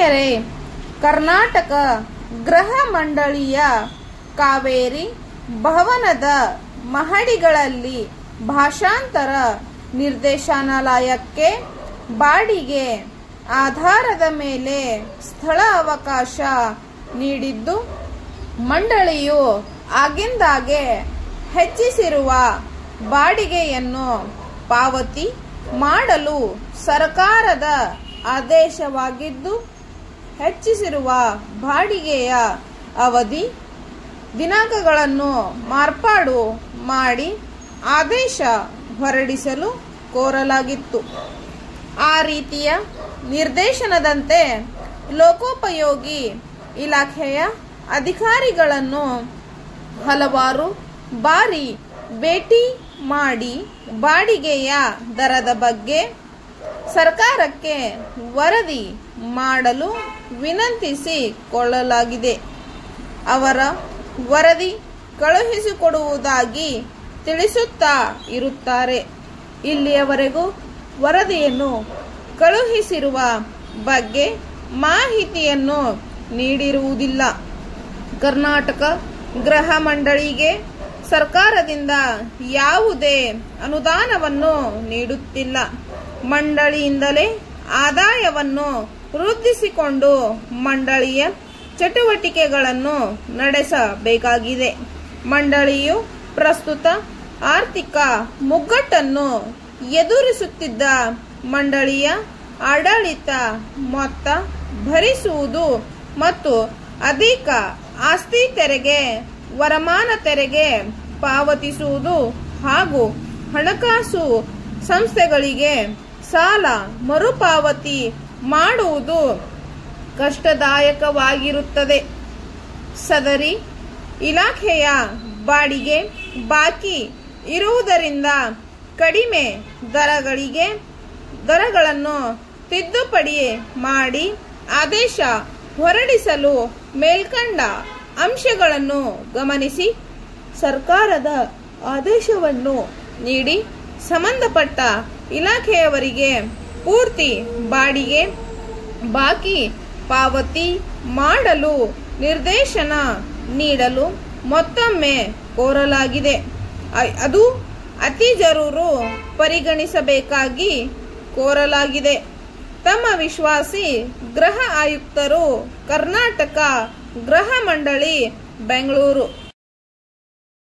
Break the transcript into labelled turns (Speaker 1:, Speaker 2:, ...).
Speaker 1: ಇತರೆ ಕರ್ನಾಟಕ ಗೃಹ ಮಂಡಳಿಯ ಕಾವೇರಿ ಭವನದ ಮಹಡಿಗಳಲ್ಲಿ ಭಾಷಾಂತರ ನಿರ್ದೇಶನಾಲಯಕ್ಕೆ ಬಾಡಿಗೆ ಆಧಾರದ ಮೇಲೆ ಸ್ಥಳ ಅವಕಾಶ ನೀಡಿದ್ದು ಮಂಡಳಿಯು ಆಗಿಂದಾಗೆ ಹೆಚ್ಚಿಸಿರುವ ಬಾಡಿಗೆಯನ್ನು ಪಾವತಿ ಮಾಡಲು ಸರ್ಕಾರದ ಆದೇಶವಾಗಿದ್ದು ಹೆಚ್ಚಿಸಿರುವ ಬಾಡಿಗೆಯ ಅವಧಿ ದಿನಾಂಕಗಳನ್ನು ಮಾರ್ಪಾಡು ಮಾಡಿ ಆದೇಶ ಹೊರಡಿಸಲು ಕೋರಲಾಗಿತ್ತು ಆ ರೀತಿಯ ನಿರ್ದೇಶನದಂತೆ ಲೋಕೋಪಯೋಗಿ ಇಲಾಖೆಯ ಅಧಿಕಾರಿಗಳನ್ನು ಹಲವಾರು ಬಾರಿ ಭೇಟಿ ಮಾಡಿ ಬಾಡಿಗೆಯ ದರದ ಬಗ್ಗೆ ಸರ್ಕಾರಕ್ಕೆ ವರದಿ ಮಾಡಲು ವಿನಂತಿಸಿಕೊಳ್ಳಲಾಗಿದೆ ಅವರ ವರದಿ ಕಳುಹಿಸಿಕೊಡುವುದಾಗಿ ತಿಳಿಸುತ್ತಾ ಇರುತ್ತಾರೆ ಇಲ್ಲಿಯವರೆಗೂ ವರದಿಯನ್ನು ಕಳುಹಿಸಿರುವ ಬಗ್ಗೆ ಮಾಹಿತಿಯನ್ನು ನೀಡಿರುವುದಿಲ್ಲ ಕರ್ನಾಟಕ ಗೃಹ ಮಂಡಳಿಗೆ ಸರ್ಕಾರದಿಂದ ಯಾವುದೇ ಅನುದಾನವನ್ನು ನೀಡುತ್ತಿಲ್ಲ ಮಂಡಳಿಯಿಂದಲೇ ಆದಾಯವನ್ನು ವೃದ್ಧಿಸಿಕೊಂಡು ಮಂಡಳಿಯ ಚಟುವಟಿಕೆಗಳನ್ನು ನಡೆಸಬೇಕಾಗಿದೆ ಮಂಡಳಿಯು ಪ್ರಸ್ತುತ ಆರ್ಥಿಕ ಮುಗ್ಗಟ್ಟನ್ನು ಎದುರಿಸುತ್ತಿದ್ದ ಮಂಡಳಿಯ ಆಡಳಿತ ಮೊತ್ತ ಭರಿಸುವುದು ಮತ್ತು ಅಧಿಕ ಆಸ್ತಿ ತೆರಿಗೆ ವರಮಾನ ತೆರಿಗೆ ಪಾವತಿಸುವುದು ಹಾಗೂ ಹಣಕಾಸು ಸಂಸ್ಥೆಗಳಿಗೆ ಸಾಲ ಮರುಪಾವತಿ ಮಾಡುವುದು ಕಷ್ಟದಾಯಕವಾಗಿರುತ್ತದೆ ಸದರಿ ಇಲಾಖೆಯ ಬಾಡಿಗೆ ಬಾಕಿ ಇರುವುದರಿಂದ ಕಡಿಮೆ ದರಗಳಿಗೆ ದರಗಳನ್ನು ತಿದ್ದುಪಡಿ ಮಾಡಿ ಆದೇಶ ಹೊರಡಿಸಲು ಮೇಲ್ಕಂಡ ಅಂಶಗಳನ್ನು ಗಮನಿಸಿ ಸರ್ಕಾರದ ಆದೇಶವನ್ನು ನೀಡಿ ಸಂಬಂಧಪಟ್ಟ ಇಲಾಖೆಯವರಿಗೆ ಪೂರ್ತಿ ಬಾಡಿಗೆ ಬಾಕಿ ಪಾವತಿ ಮಾಡಲು ನಿರ್ದೇಶನ ನೀಡಲು ಮತ್ತೊಮ್ಮೆ ಕೋರಲಾಗಿದೆ ಅ- ಅದು ಅತಿ ಜರೂರು ಪರಿಗಣಿಸಬೇಕಾಗಿ ಕೋರಲಾಗಿದೆ ತಮ್ಮ ವಿಶ್ವಾಸಿ ಗೃಹ ಆಯುಕ್ತರು ಕರ್ನಾಟಕ ಗೃಹ ಮಂಡಳಿ ಬೆಂಗಳೂರು